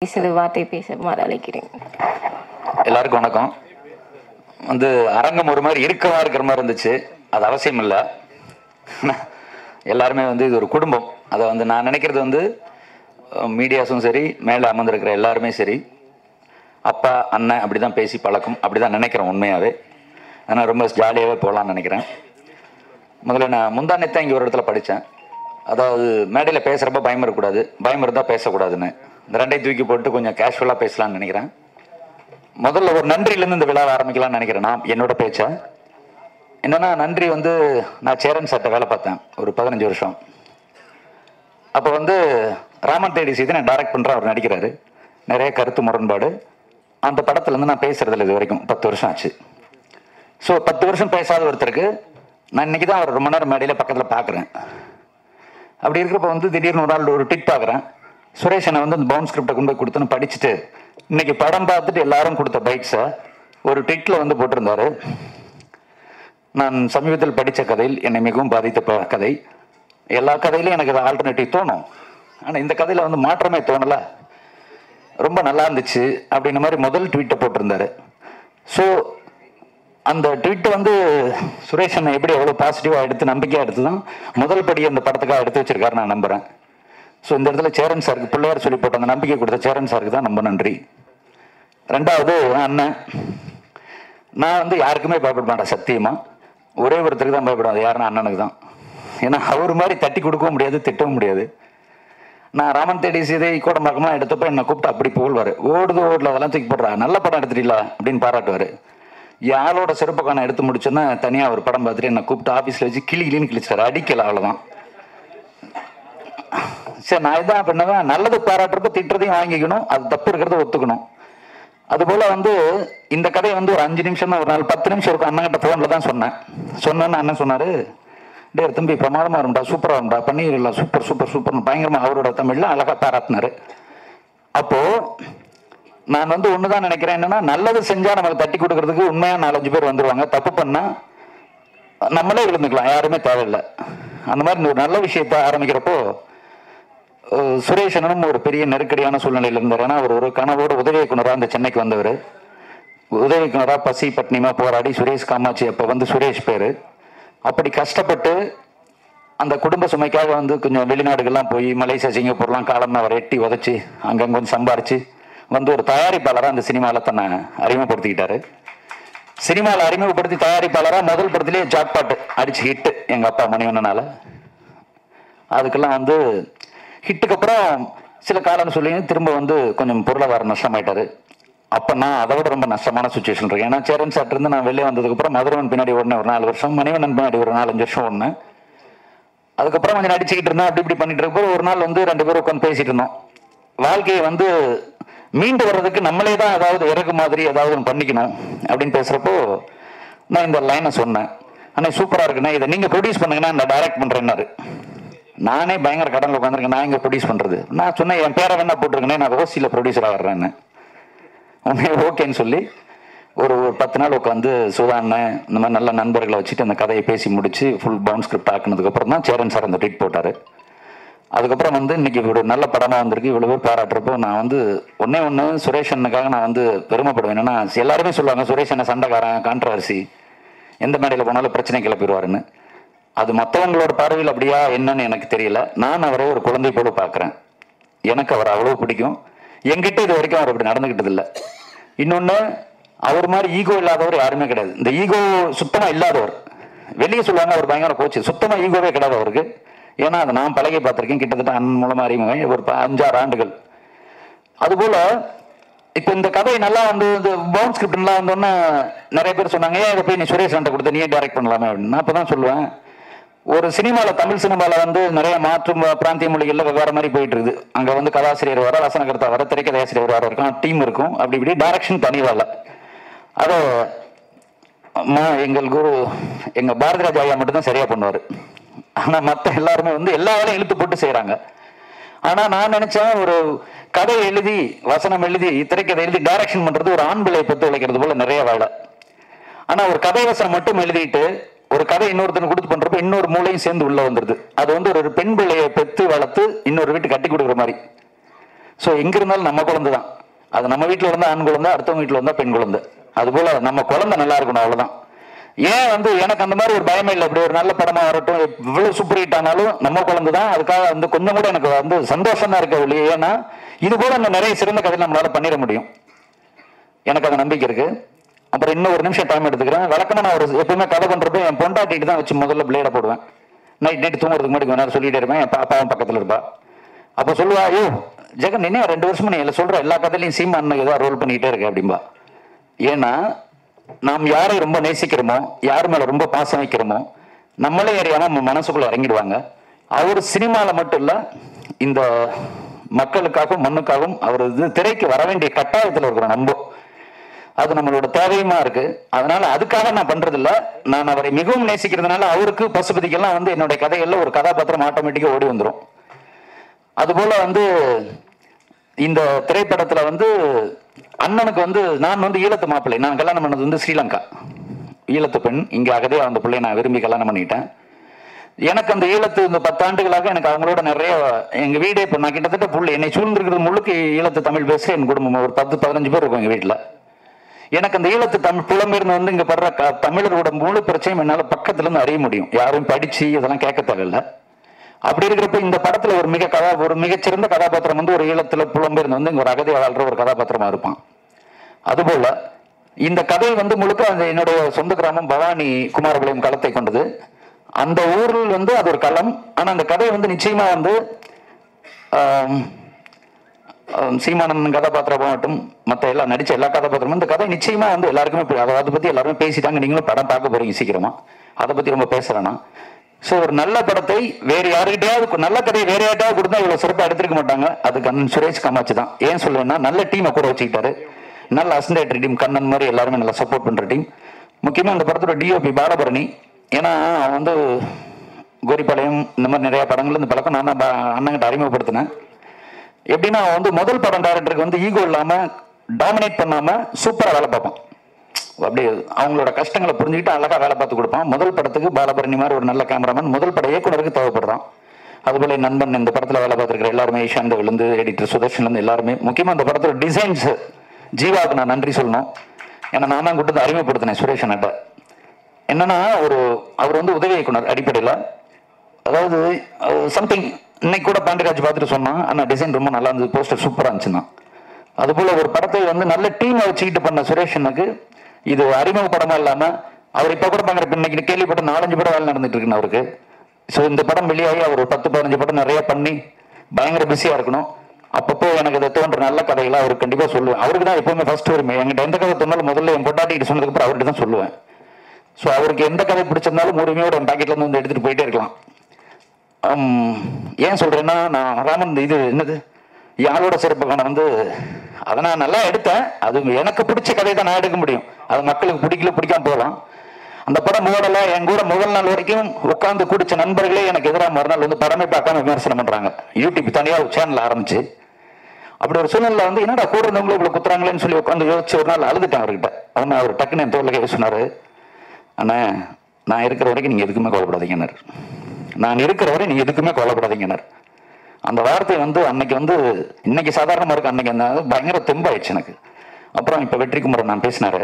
சில வார்த்தை பேசுமாறு அழைக்கிறேன் எல்லாருக்கும் வணக்கம் வந்து அரங்கம் ஒரு மாதிரி இருக்கமா இருக்கிற மாதிரி இருந்துச்சு அது அவசியம் இல்லை எல்லாருமே வந்து இது ஒரு குடும்பம் அதை வந்து நான் நினைக்கிறது வந்து மீடியாஸும் சரி மேலே அமர்ந்திருக்கிற எல்லாருமே சரி அப்பா அண்ணன் அப்படி தான் பேசி பழக்கம் அப்படி தான் நினைக்கிறேன் உண்மையாகவே ஆனால் ரொம்ப ஜாலியாகவே போகலான்னு நினைக்கிறேன் முதல்ல நான் முந்தானத்தை இங்கே ஒரு இடத்துல படித்தேன் அதாவது மேடையில் பேசுகிறப்ப பயம் இருக்கக்கூடாது பயம் இருந்தால் பேசக்கூடாதுன்னு இந்த ரெண்டையும் தூக்கி போட்டு கொஞ்சம் கேஷுவலாக பேசலாம்னு நினைக்கிறேன் முதல்ல ஒரு நன்றியிலேருந்து இந்த விழாவை ஆரம்பிக்கலாம்னு நினைக்கிறேன் நான் என்னோட பேச்சை என்னன்னா நன்றி வந்து நான் சேரன் சார்ட்ட வேலை பார்த்தேன் ஒரு பதினஞ்சு வருஷம் அப்போ வந்து ராமன் தேடி செய்து நான் டைரக்ட் பண்ணுறேன் அவர் நடிக்கிறாரு நிறைய கருத்து முரண்பாடு அந்த படத்துலேருந்து நான் பேசுறதில்ல இது வரைக்கும் பத்து வருஷம் ஆச்சு ஸோ பத்து வருஷம் பேசாத ஒருத்தருக்கு நான் இன்னைக்கு தான் அவர் ரொம்ப நேரம் மேடையில் பக்கத்தில் பார்க்குறேன் அப்படி இருக்கிறப்ப வந்து திடீர்னு ஒரு நாள் ஒரு டிக் பார்க்குறேன் சுரேஷ் என்னை வந்து அந்த பவுன் ஸ்கிரிப்டை கொண்டு போய் கொடுத்துன்னு படிச்சுட்டு இன்னைக்கு படம் பார்த்துட்டு எல்லாரும் கொடுத்த பைக்ஸை ஒரு டிக்ல வந்து போட்டிருந்தாரு நான் சமீபத்தில் படித்த கதையில் என்னை மிகவும் பாதித்த ப- கதை எல்லா கதையிலும் எனக்கு ஆல்டர்னேட்டிவ் தோணும் ஆனால் இந்த கதையில் வந்து மாற்றமே தோணலை ரொம்ப நல்லா இருந்துச்சு அப்படின்ற மாதிரி முதல் ட்வீட்டை போட்டிருந்தாரு ஸோ அந்த ட்வீட் வந்து சுரேஷ் அண்ணன் எப்படி எவ்வளோ பாசிட்டிவாக எடுத்து நம்பிக்கையாக எடுத்து தான் முதல் படி அந்த படத்துக்காக எடுத்து வச்சிருக்காரு நான் நம்புகிறேன் ஸோ இந்த இடத்துல சேரன் சாருக்கு பிள்ளையார் சொல்லி போட்ட அந்த நம்பிக்கை கொடுத்த சேரன் சாருக்கு தான் ரொம்ப நன்றி ரெண்டாவது அண்ணன் நான் வந்து யாருக்குமே பயப்பட மாட்டேன் சத்தியமா ஒரே ஒருத்தருக்கு தான் பயப்படுவேன் அது யாருன்னா அண்ணனுக்கு தான் ஏன்னா அவர் மாதிரி தட்டி கொடுக்கவும் முடியாது திட்டவும் முடியாது நான் ராமன் தேடி சீதை கோடம்பாக்கமாக எடுத்தப்ப என்னை கூப்பிட்டு அப்படி புகழ்வார் ஓடுது ஓடல அதெல்லாம் தூக்கி போடுறா நல்ல படம் எடுத்துட்டீங்களா அப்படின்னு பாராட்டுவார் யாரோட சிறப்புக்கான எடுத்து முடிச்சோன்னா தனியாக ஒரு படம் பார்த்துட்டு என்னை கூப்பிட்டு ஆஃபீஸில் வச்சு கிளி கிளின்னு கிழிச்சாரு அடிக்கல அவ்வளோதான் சரி நான் இதான் பண்ணுவேன் நல்லது பாராட்டுறப்ப திட்டுறதையும் வாங்கிக்கணும் அது தப்பு இருக்கிறத ஒத்துக்கணும் அதுபோல வந்து இந்த கதையை வந்து ஒரு அஞ்சு நிமிஷம் தான் ஒரு நாள் பத்து நிமிஷம் இருக்கும் அண்ணன்கிட்ட ஃபோனில் தான் சொன்னேன் சொன்னேன்னு அண்ணன் சொன்னாரு டே தம்பி பிரமாதமா இருக்கும்டா சூப்பரா இருக்கும்டா பண்ணிடலாம் சூப்பர் சூப்பர் சூப்பர் பயங்கரமா அவரோட தமிழ்ல அழகா பாராட்டினாரு அப்போ நான் வந்து ஒண்ணுதான் நினைக்கிறேன் என்னன்னா நல்லது செஞ்சா நமக்கு தட்டி கொடுக்கறதுக்கு உண்மையா நாலஞ்சு பேர் வந்துருவாங்க தப்பு பண்ணா நம்மளே இருந்துக்கலாம் யாருமே தேவையில்லை அந்த மாதிரி ஒரு நல்ல விஷயத்த ஆரம்பிக்கிறப்போ அஹ், சுரேஷ் அண்ணனும் ஒரு பெரிய நெருக்கடியான சூழ்நிலையில் இருந்தார் ஏன்னா அவர் ஒரு கனவோட உதவி இயக்குனராக அந்த சென்னைக்கு வந்தவர் உதவி இயக்குனராக பசி பட்னிமா போராடி சுரேஷ் காமாட்சி அப்போ வந்து சுரேஷ் பேரு அப்படி கஷ்டப்பட்டு அந்த குடும்ப சுமைக்காக வந்து கொஞ்சம் வெளிநாடுகள்லாம் போய் மலேசியா சிங்கப்பூர்லாம் காலம் அவர் எட்டி உதச்சி அங்கங்க கொஞ்சம் சம்பாரிச்சு வந்து ஒரு தயாரிப்பாளராக அந்த சினிமாவில் தன்னை அறிமுகப்படுத்திக்கிட்டாரு சினிமாவில் அறிமுகப்படுத்தி தயாரிப்பாளராக முதல் படத்திலேயே ஜாக்பாட் அடிச்சு ஹிட் எங்கள் அப்பா மணிவண்ணனால அதுக்கெல்லாம் வந்து ஹிட்டுக்கு அப்புறம் சில காலம்னு சொல்லி திரும்ப வந்து கொஞ்சம் பொருளாதார நஷ்டமாயிட்டாரு அப்போ நான் அதை விட ரொம்ப நஷ்டமான சுச்சுவேஷன் இருக்கு ஏன்னா சேரன் சாட் இருந்து நான் வெளியே வந்ததுக்கு அப்புறம் மதுரவன் பின்னாடி ஓடினேன் ஒரு நாலு வருஷம் மணிவண்ணன் பின்னாடி ஒரு நாலஞ்சு வருஷம் ஓடினேன் அதுக்கப்புறம் கொஞ்சம் நடிச்சுக்கிட்டு இருந்தேன் அப்படி இப்படி பண்ணிட்டு இருக்கப்போ ஒரு நாள் வந்து ரெண்டு பேரும் உட்காந்து பேசிட்டு இருந்தோம் வாழ்க்கையை வந்து மீண்டு வர்றதுக்கு நம்மளே தான் ஏதாவது இறகு மாதிரி ஏதாவது ஒன்று பண்ணிக்கணும் அப்படின்னு பேசுறப்போ நான் இந்த லைனை சொன்னேன் அண்ணே சூப்பரா இருக்குண்ணே இதை நீங்க ப்ரொடியூஸ் பண்ணுங்கன்னா நான் டைரக்ட் பண்றேன்னாரு நானே பயங்கர கடனில் உட்காந்துருக்கேன் நான் இங்க ப்ரொடியூஸ் பண்றது நான் சொன்னேன் என் பேரை வேணா போட்டிருக்கேனே நான் ஓசியில் ப்ரொடியூசராக வர்றேன்னு உடனே ஓகேன்னு சொல்லி ஒரு ஒரு பத்து நாள் உட்காந்து சுதா அண்ணன் இந்த மாதிரி நல்ல நண்பர்களை வச்சுட்டு அந்த கதையை பேசி முடிச்சு ஃபுல் பவுன் ஸ்கிரிப்ட் ஆக்குனதுக்கு அப்புறம் தான் சேரன் சார் அந்த ட்ரீட் போட்டாரு அதுக்கப்புறம் வந்து இன்னைக்கு ஒரு நல்ல படமா வந்திருக்கு இவ்வளவு பேர் பாராட்டுறப்போ நான் வந்து ஒன்னே ஒன்று சுரேஷ் அண்ணனுக்காக நான் வந்து பெருமைப்படுவேன் என்னன்னா எல்லாருமே சொல்லுவாங்க சுரேஷ் அண்ணன் சண்டைக்காரன் கான்ட்ரவர்சி எந்த மேடையில் போனாலும் பிரச்சனை கிளப்பிடுவாருன்னு அது மற்றவங்களோட பார்வையில் அப்படியா என்னன்னு எனக்கு தெரியல நான் அவரை ஒரு குழந்தை போல பார்க்குறேன் எனக்கு அவர் அவ்வளவு பிடிக்கும் என்கிட்ட இது வரைக்கும் அவர் அப்படி நடந்துக்கிட்டது இல்லை இன்னொன்று அவர் மாதிரி ஈகோ இல்லாதவர் யாருமே கிடையாது இந்த ஈகோ சுத்தமா இல்லாதவர் வெளியே சொல்லுவாங்க அவர் பயங்கர கோச்சு சுத்தமா ஈகோவே கிடையாது அவருக்கு ஏன்னா அதை நான் பழகி பார்த்திருக்கேன் கிட்டத்தட்ட அண்ணன் மூலமா அறிமுகம் ஒரு ப- அஞ்சாறு ஆண்டுகள் அதுபோல இப்போ இந்த கதை நல்லா வந்து இந்த பவுன் ஸ்கிரிப்ட்லாம் வந்தோன்னே நிறைய பேர் சொன்னாங்க ஏன் இதை போய் நீ சுரேஷ் அண்ட கொடுத்து நீயே டைரக்ட் பண்ணலாமே அப்படின்னு நான் அப்பதான் சொல்லுவேன் ஒரு சினிமாவில் தமிழ் சினிமாவில் வந்து நிறைய மாற்று ம- பிராந்திய மொழிகளில் வெவ்வேறு மாதிரி போயிட்டு இருக்குது அங்கே வந்து கதாசிரியர் வர வசனகர்த்தா வர திரைக்கதை ஆசிரியர் வர இருக்கும் டீம் இருக்கும் அப்படி இப்படி டைரக்ஷன் தனி வேலை அதை ம- எங்கள் குரு எங்கள் பாரதி ராஜா ஐயா மட்டும்தான் சரியா பண்ணுவார் ஆனால் மற்ற எல்லாருமே வந்து எல்லா வேலையும் இழுத்து போட்டு செய்கிறாங்க ஆனால் நான் நினைச்சேன் ஒரு கதை எழுதி வசனம் எழுதி திரைக்கதை எழுதி டைரக்ஷன் பண்றது ஒரு ஆண் பிள்ளையை பெற்று உழைக்கிறது போல நிறைய வேலை ஆனா ஒரு கதை வசனம் மட்டும் எழுதிட்டு ஒரு கதை இன்னொருத்தனுக்கு கொடுத்து பண்றப்ப இன்னொரு மூளையும் சேர்ந்து உள்ள வந்துருது அது வந்து ஒரு பெண் பிள்ளையை பெத்து வளர்த்து இன்னொரு வீட்டு கட்டி கொடுக்குற மாதிரி ஸோ எங்க இருந்தாலும் நம்ம குழந்தை தான் அது நம்ம வீட்டில் இருந்தால் ஆண் குழந்தை அடுத்தவங்க வீட்டில் இருந்தால் பெண் குழந்தை அதுபோல நம்ம குழந்தை நல்லா இருக்கணும் அவ்வளவுதான் ஏன் வந்து எனக்கு அந்த மாதிரி ஒரு பயமே இல்லை இப்படி ஒரு நல்ல படமா வரட்டும் இவ்வளவு சூப்பர் ஹிட் ஆனாலும் நம்ம குழந்தை தான் அதுக்காக வந்து கொஞ்சம் கூட எனக்கு வந்து சந்தோஷம் தான் இருக்க ஒழிய ஏன்னா இது போல இன்னும் நிறைய சிறந்த கதை நம்மளால பண்ணிட முடியும் எனக்கு அந்த நம்பிக்கை இருக்கு அப்புறம் இன்னும் ஒரு நிமிஷம் டைம் எடுத்துக்கிறேன் வழக்கமா நான் ஒரு எப்பவுமே கதை பண்றப்ப என் பொண்டாட்டிட்டு தான் வச்சு முதல்ல பிளேட போடுவேன் நைட் நைட் தூங்குறதுக்கு முன்னாடி கொஞ்ச நேரம் சொல்லிட்டே இருப்பேன் என் பாப்பாவும் பக்கத்துல இருப்பா அப்ப சொல்லுவா ஐயோ ஜெகன் என்ன ரெண்டு வருஷமா நீ எல்லாம் சொல்ற எல்லா கதையிலையும் சீமா அண்ணன் ஏதோ ரோல் பண்ணிக்கிட்டே இருக்க அப்படிம்பா ஏன்னா நாம் யாரை ரொம்ப நேசிக்கிறோமோ யார் மேல ரொம்ப பாசம் வைக்கிறோமோ நம்மளே அறியாம நம்ம மனசுக்குள்ள இறங்கிடுவாங்க அவர் சினிமால மட்டும் இல்ல இந்த மக்களுக்காகவும் மண்ணுக்காகவும் அவர் இது திரைக்கு வர வேண்டிய கட்டாயத்துல இருக்கிறோம் நம்ம அது நம்மளோட தேவையுமா இருக்கு அதனால அதுக்காக நான் பண்றது இல்ல நான் அவரை மிகவும் நேசிக்கிறதுனால அவருக்கு பசுபதிக்கெல்லாம் வந்து என்னுடைய கதைகள்ல ஒரு கதாபாத்திரம் ஆட்டோமேட்டிக்கா ஓடி வந்துரும் அதுபோல வந்து இந்த திரைப்படத்துல வந்து அண்ணனுக்கு வந்து நான் வந்து ஈழத்து மாப்பிள்ளை நான் கல்யாணம் பண்ணது வந்து ஸ்ரீலங்கா ஈழத்து பெண் இங்க அகதே அந்த பிள்ளைய நான் விரும்பி கல்யாணம் பண்ணிட்டேன் எனக்கு அந்த ஈழத்து இந்த பத்தாண்டுகளாக எனக்கு அவங்களோட நிறைய எங்க வீடே இப்போ நான் கிட்டத்தட்ட புள்ள என்னை சூழ்ந்திருக்கிறது முழுக்க ஈழத்து தமிழ் பேச என் குடும்பம் ஒரு பத்து பதினஞ்சு பேர் இருக்கும் எங்க வீட்டுல எனக்கு அந்த ஈழத்து தமிழ் புலம்பெயர்ந்து வந்து இங்க படுற க- தமிழரோட முழு பிரச்சனையும் என்னால பக்கத்துல இருந்து அறிய முடியும் யாரும் படிச்சு இதெல்லாம் கேட்க தேவையில்ல அப்படி இருக்கிறப்ப இந்த படத்துல ஒரு மிக கதா ஒரு மிகச்சிறந்த கதாபாத்திரம் வந்து ஒரு ஈழத்துல புலம்பெயர்ந்து வந்து இங்க ஒரு அகதி வாழ்ற ஒரு கதாபாத்திரமா இருப்பான் அதுபோல இந்த கதை வந்து முழுக்க அந்த என்னுடைய சொந்த கிராமம் பவானி குமாரபாளையம் களத்தை கொண்டது அந்த ஊரில் வந்து அது ஒரு களம் ஆனா அந்த கதை வந்து நிச்சயமா வந்து ஆம், ஆம், சீமானந்தன் கதாபாத்திரமாகட்டும் மற்ற எல்லா நடிச்ச எல்லா கதாபாத்திரமும் இந்த கதை நிச்சயமா வந்து எல்லாருக்குமே பு- அதை அதை பத்தி எல்லாருமே பேசிட்டாங்க நீங்களும் படம் பார்க்க போறீங்க சீக்கிரமா அதை பத்தி ரொம்ப பேசுறேன்னா ஸோ ஒரு நல்ல படத்தை வேற யாருக்கிட்டையாவது கு- நல்ல கதையை வேற யார்கிட்டயாவது கொடுத்தா இவ்வளவு சிறப்பாக எடுத்திருக்க மாட்டாங்க அது கண்ணன் சுரேஷ் காமாட்சி தான் ஏன் சொல்லுவேன்னா நல்ல டீமை கூட வச்சுக்கிட்டாரு நல்ல அசண்டேட்டர் டீம் கண்ணன் மாதிரி எல்லாருமே நல்லா சப்போர்ட் பண்ற டீம் முக்கியமா இந்த படத்தோட டிஓபி பாலபரணி ஏன்னா அவன் வந்து கோரிப்பாளையம் இந்த மாதிரி நிறைய படங்கள் இந்த பழக்கம் நான் தான் பா- அண்ணன்கிட்ட அறிமுகப்படுத்தினேன் எப்படின்னா அவன் வந்து முதல் படம் டைரக்டருக்கு வந்து ஈகோ இல்லாம டாமினேட் பண்ணாம சூப்பரா வேலை பார்ப்பான் அப்படியே அவங்களோட கஷ்டங்களை புரிஞ்சுக்கிட்டு அழகா வேலை பார்த்து கொடுப்பான் முதல் படத்துக்கு பாலபரணி மாதிரி ஒரு நல்ல கேமராமேன் முதல் பட இயக்குனருக்கு தேவைப்படுறான் அதுபோல என் நண்பன் இந்த படத்துல வேலை பார்த்துருக்கிற எல்லாருமே ஈஷாந்த விழுந்து எடிட்டர் சுதர்ஷன்ல இருந்து எல்லாருமே முக்கியமா இந்த படத்தோட டிசைன்ஸ் ஜீவாவுக்கு நான் நன்றி சொல்லணும் ஏன்னா நான் தான் கூட்டு வந்து அறிமுகப்படுத்தினேன் சுரேஷ் அண்ணாட்ட என்னன்னா ஒரு அவர் வந்து உதவி இயக்குனர் அடிப்படையில் அதாவது சம்திங் இன்னைக்கு கூட பாண்டியராஜ் பார்த்துட்டு சொன்னான் ஆனால் டிசைன் ரொம்ப நல்லா இருந்தது போஸ்டர் சூப்பராக இருந்துச்சுன்னா அதுபோல ஒரு படத்தை வந்து நல்ல டீமை வச்சுக்கிட்டு பண்ண சுரேஷனுக்கு இது அறிமுக படமா இல்லாம அவர் இப்ப கூட பாக்குற இன்னைக்கு கேள்விப்பட்ட நாலஞ்சு படம் வேலை நடந்துட்டு இருக்குன்னு அவருக்கு ஸோ இந்த படம் வெளியாகி அவர் ஒரு பத்து பதினஞ்சு படம் நிறைய பண்ணி பயங்கர பிஸியா இருக்கணும் அப்பப்போ எனக்கு இதை தோன்ற நல்ல கதைகளை அவர் கண்டிப்பா சொல்லுவேன் அவருக்கு தான் எப்பவுமே ஃபர்ஸ்ட் உரிமை என்கிட்ட எந்த கதை தோணாலும் முதல்ல என் பொட்டாட்டிட்டு சொன்னதுக்கு அப்புறம் அவர்கிட்ட தான் சொல்லுவேன் ஸோ அவருக்கு எந்த கதை பிடிச்சிருந்தாலும் உரிமையோட என் பாக்கெட்ல இருந்து வந்து எடுத்துட்டு போயிட்டே இருக்கலாம் ஹம், ஏன் சொல்றேன்னா நான் ராமன் இது என்னது யாரோட சிறப்பு காண வந்து அதை நான் நல்லா எடுத்தேன் அது எனக்கு பிடிச்ச கதையை தான் நான் எடுக்க முடியும் அது மக்களுக்கு பிடிக்கல பிடிக்காம போகலாம் அந்த படம் மூடல என் கூட முதல் நாள் வரைக்கும் உட்கார்ந்து குடிச்ச நண்பர்களே எனக்கு எதிராக மறுநாள் வந்து படமே பார்க்காம விமர்சனம் பண்றாங்க யூடியூப் தனியா ஒரு சேனல் ஆரம்பிச்சு அப்படி ஒரு சூழ்நிலை வந்து என்னடா கூட இருந்தவங்களும் இவ்வளவு குத்துறாங்களேன்னு சொல்லி உட்காந்து யோசிச்சு ஒரு நாள் அழுதுட்டேன் அவர்கிட்ட அவன் அவர் டக்குன்னு என் தோல்ல கை சொன்னாரு அண்ணா நான் இருக்கிற வரைக்கும் நீங்க எதுக்குமே கவலைப்படாதீங்கன்னாரு நான் இருக்கிற வரை நீங்க எதுக்குமே கவலைப்படாதீங்கன்னாரு அந்த வார்த்தை வந்து அன்னைக்கு வந்து இன்னைக்கு சாதாரணமா இருக்கு அன்னைக்கு அந்த பயங்கர தெம்பாயிடுச்சு எனக்கு அப்புறம் இப்ப வெற்றிக்குமரன் நான் பேசினாரு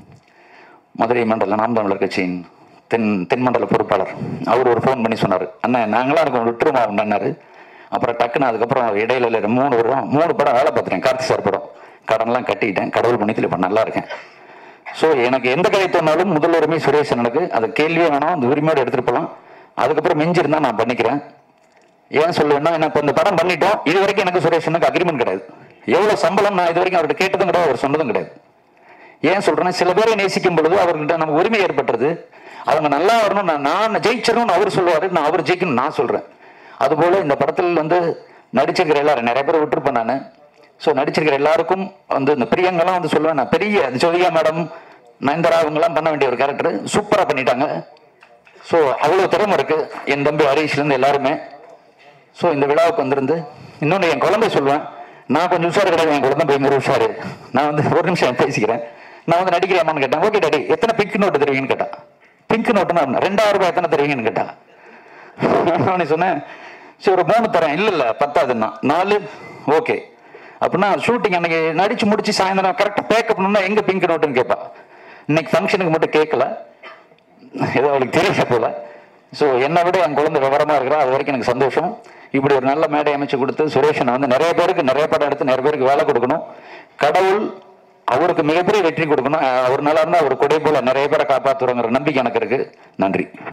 மதுரை மண்டல நாம் தமிழர் கட்சியின் தென் தென்மண்டல பொறுப்பாளர் அவர் ஒரு ஃபோன் பண்ணி சொன்னார் அண்ணன் நாங்களாம் இருக்கோம் விட்டுருமா உண்டாரு அப்புறம் டக்குன்னு அதுக்கப்புறம் இடையில இல்ல மூணு வருடம் மூணு படம் வேலை பார்த்துட்டேன் கார்த்தி சார் படம் கடன்லாம் கட்டிட்டேன் கடவுள் புண்ணியத்தில் இப்போ நல்லா இருக்கேன் ஸோ எனக்கு எந்த கதை தோணாலும் முதல் உரிமை சுரேஷ் எனக்கு அது கேள்வியே வேணாம் அந்த உரிமையோடு எடுத்துட்டு போகலாம் அதுக்கப்புறம் மிஞ்சிருந்தா நான் பண்ணிக்கிறேன் ஏன் சொல்லுவேன்னா நான் இப்போ இந்த படம் பண்ணிட்டோம் இது வரைக்கும் எனக்கு சுரேஷனுக்கு அக்ரிமெண்ட் கிடையாது எவ்வளவு சம்பளம் நான் இது வரைக்கும் அவர்கிட்ட கேட்டதும் கிடையாது அவர் சொன்னதும் கிடையாது ஏன் சொல்றேன்னா சில பேரை நேசிக்கும் பொழுது அவர்கிட்ட நமக்கு உரிமை ஏற்பட்டுறது அவங்க நல்லா வரணும் நான் நான் ஜெயிச்சிடணும்னு அவர் சொல்லுவாரு நான் அவர் ஜெயிக்கணும் நான் சொல்றேன் அதுபோல இந்த படத்தில் வந்து நடிச்சிருக்கிற எல்லாரும் நிறைய பேர் விட்டுருப்பேன் நான் ஸோ நடிச்சிருக்கிற எல்லாருக்கும் வந்து இந்த பிரியங்கெல்லாம் வந்து சொல்லுவேன் நான் பெரிய ஜோதிகா மேடம் நயன்தாரா அவங்கெல்லாம் பண்ண வேண்டிய ஒரு கேரக்டர் சூப்பராக பண்ணிட்டாங்க ஸோ அவ்வளோ திறமை இருக்கு என் தம்பி ஹரீஷ்லேருந்து எல்லாருமே ஸோ இந்த விழாவுக்கு வந்திருந்து இன்னொன்று என் குழந்தை சொல்லுவேன் நான் கொஞ்சம் உஷாரு கிடையாது என் குழந்தை பயங்கர உஷாரு நான் வந்து ஒரு நிமிஷம் பேசிக்கிறேன் நான் வந்து நடிக்கிறேமான்னு கேட்டேன் ஓகே டாடி எத்தனை பிங்க் நோட்டு தருவீங்கன்னு கேட்டா பிங்க் நோட்டுனா ரெண்டாயிரம் ரூபாய் எத்தனை தருவீங்கன்னு கேட்டா அவனே சொன்னேன் சரி ஒரு மூணு தரேன் இல்ல இல்ல பத்தாதுன்னா நாலு ஓகே அப்படின்னா ஷூட்டிங் அன்னைக்கு நடிச்சு முடிச்சு சாயந்தரம் கரெக்டாக பேக்கப் பண்ணா எங்க பிங்க் நோட்டுன்னு கேட்பா இன்னைக்கு ஃபங்க்ஷனுக்கு மட்டும் கேட்கல ஏதோ அவளுக்கு தெரியல போல ஸோ என்னை விட என் குழந்தை விவரமா இருக்கிறா அது வரைக்கும் எனக்கு சந்தோஷம் இப்படி ஒரு நல்ல மேடை அமைச்சு கொடுத்து சுரேஷனை வந்து நிறைய பேருக்கு நிறைய படம் எடுத்து நிறைய பேருக்கு வேலை கொடுக்கணும் கடவுள் அவருக்கு மிகப்பெரிய வெற்றி கொடுக்கணும் அஹ் அவர் நல்லா இருந்தால் அவர் கொடை போல நிறைய பேரை காப்பாற்றுறங்கிற நம்பிக்கை எனக்கு இருக்கு நன்றி